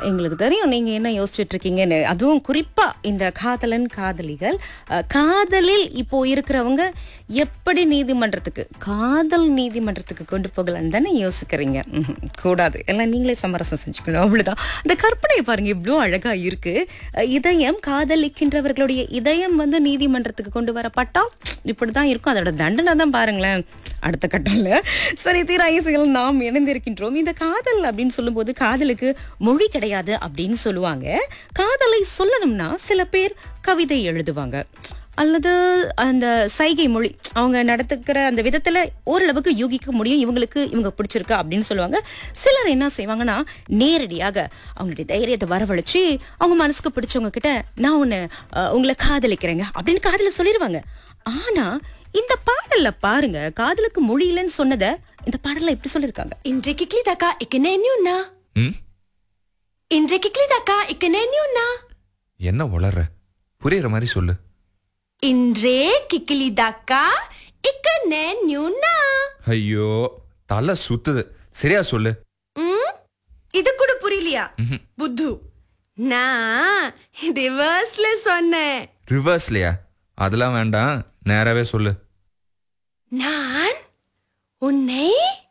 எங்களுக்கு தெரியும் நீங்க என்ன யோசிச்சுட்டு இருக்கீங்கன்னு அதுவும் குறிப்பா இந்த காதலன் காதலிகள் அஹ், காதலில் இப்போ இருக்கிறவங்க எப்படி நீதிமன்றத்துக்கு காதல் நீதிமன்றத்துக்கு கொண்டு போகலான்னு தானே யோசிக்கிறீங்க ம்ஹும். கூடாது எல்லாம் நீங்களே சமரசம் செஞ்சுக்கணும் அவ்வளவுதான் இந்த கற்பனை பாருங்க இவ்வளோ அழகா இருக்கு அஹ், இதயம் காதலிக்கின்றவர்களுடைய இதயம் வந்து நீதிமன்றத்துக்கு கொண்டு வரப்பட்டா இப்படிதான் இருக்கும் அதோட தண்டனை தான் பாருங்களேன் அடுத்த கட்டம்ல சரி தீரா இசையில் நாம் இணைந்திருக்கின்றோம் இந்த காதல் அப்படின்னு சொல்லும்போது காதலுக்கு மொழி கிடையாது அப்படின்னு சொல்லுவாங்க காதலை சொல்லணும்னா சில பேர் கவிதை எழுதுவாங்க அல்லது அந்த சைகை மொழி அவங்க நடத்துக்கிற அந்த விதத்துல ஓரளவுக்கு யூகிக்க முடியும் இவங்களுக்கு இவங்க பிடிச்சிருக்கா அப்படின்னு சொல்லுவாங்க சிலர் என்ன செய்வாங்கன்னா நேரடியாக அவங்களுடைய தைரியத்தை வரவழைச்சு அவங்க மனசுக்கு பிடிச்சவங்க கிட்ட நான் உன்னை அஹ், உங்களை காதலிக்கிறேங்க அப்படின்னு காதல சொல்லிடுவாங்க ஆனா இந்த பாடல்ல பாருங்க காதலுக்கு மொழி இல்லைன்னு சொன்னதை இந்த பாடல்ல எப்படி சொல்லிருக்காங்க இன்றைக்கு கிளிதாக்கா இக்கனேன்யூன்னா ம் இன்றைக்கு கிளிதாக்கா இக்கனேன்யூன்னா என்ன வளர்ற புரியுற மாதிரி சொல்லு இன்றே கிக்கிலிதாக்கா இக்கனேன்யூன்னா ஐயோ தலை சுத்துது சரியா சொல்லு ம் இது கூட புரியலையா புத்து நான் ரிவர்ஸ்ல சொன்னேன் ரிவர்ஸ்லையா அதெல்லாம் வேண்டாம் நேராவே சொல்லு நான் உன்னை